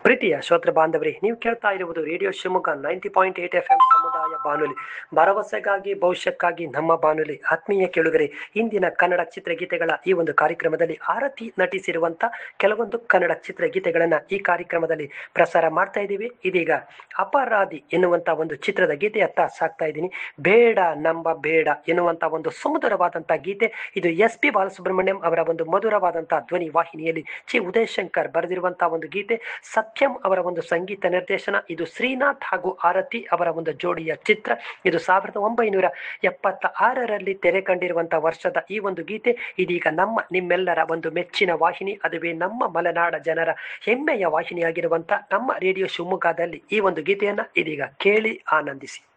ಪ್ರೀತಿಯ ಶ್ರೋತೃ ಬಾಂಧವರೇ ನೀವು ಕೇಳ್ತಾ ಇರುವುದು radio Shivamogga ninety point eight F M ಸಮುದಾಯ ಬಾನುಲಿ ಭರವಸೆಗಾಗಿ ಭವಿಷ್ಯಕ್ಕಾಗಿ ನಮ್ಮ ಬಾನುಲಿ ಆತ್ಮೀಯ ಕೇಳುಗರೆ ಇಂದಿನ ಕನ್ನಡ ಚಿತ್ರಗೀತೆಗಳ ಈ ಒಂದು ಕಾರ್ಯಕ್ರಮದಲ್ಲಿ ಆರತಿ ನಟಿಸಿರುವಂತ ಕೆಲವೊಂದು ಕನ್ನಡ ಚಿತ್ರಗೀತೆಗಳನ್ನ ಈ ಕಾರ್ಯಕ್ರಮದಲ್ಲಿ ಪ್ರಸಾರ ಮಾಡ್ತಾ ಇದ್ದೀವಿ ಇದೀಗ ಅಪರಾಧಿ ಎನ್ನುವಂತ ಒಂದು ಚಿತ್ರದ ಗೀತೆಯತ್ತ ಸಾಕ್ತಾ ಇದ್ದೀನಿ ಬೇಡ ನಂಬ ಬೇಡ ಎನ್ನುವಂತ ಒಂದು ಸುಮಧುರವಾದಂತಹ ಗೀತೆ ಇದು ಎಸ್ ಪಿ ಬಾಲಸುಬ್ರಹ್ಮಣ್ಯಂ ಅವರ ಒಂದು ಮಧುರವಾದಂತಹ ಧ್ವನಿ ವಾಹಿನಿಯಲ್ಲಿ ಚಿ ಉದಯಶಂಕರ್ ಬರೆದಿರುವಂತಹ ಒಂದು ಗೀತೆ ಸತ್ಯಂ ಅವರ ಒಂದು ಸಂಗೀತ ನಿರ್ದೇಶನ ಇದು ಶ್ರೀನಾಥ್ ಹಾಗೂ ಆರತಿ ಅವರ ಒಂದು ಜೋಡಿಯ ಚಿತ್ರ ಇದು ಸಾವಿರದ ಒಂಬೈನೂರ ಎಪ್ಪತ್ತ ಆರರಲ್ಲಿ ತೆರೆ ಕಂಡಿರುವಂತಹ ವರ್ಷದ ಈ ಒಂದು ಗೀತೆ ಇದೀಗ ನಮ್ಮ ನಿಮ್ಮೆಲ್ಲರ ಒಂದು ಮೆಚ್ಚಿನ ವಾಹಿನಿ ಅದುವೇ ನಮ್ಮ ಮಲೆನಾಡ ಜನರ ಹೆಮ್ಮೆಯ ವಾಹಿನಿಯಾಗಿರುವಂತ ನಮ್ಮ ರೇಡಿಯೋ ಶಿವಮೊಗ್ಗದಲ್ಲಿ ಈ ಒಂದು ಗೀತೆಯನ್ನ ಇದೀಗ ಕೇಳಿ ಆನಂದಿಸಿ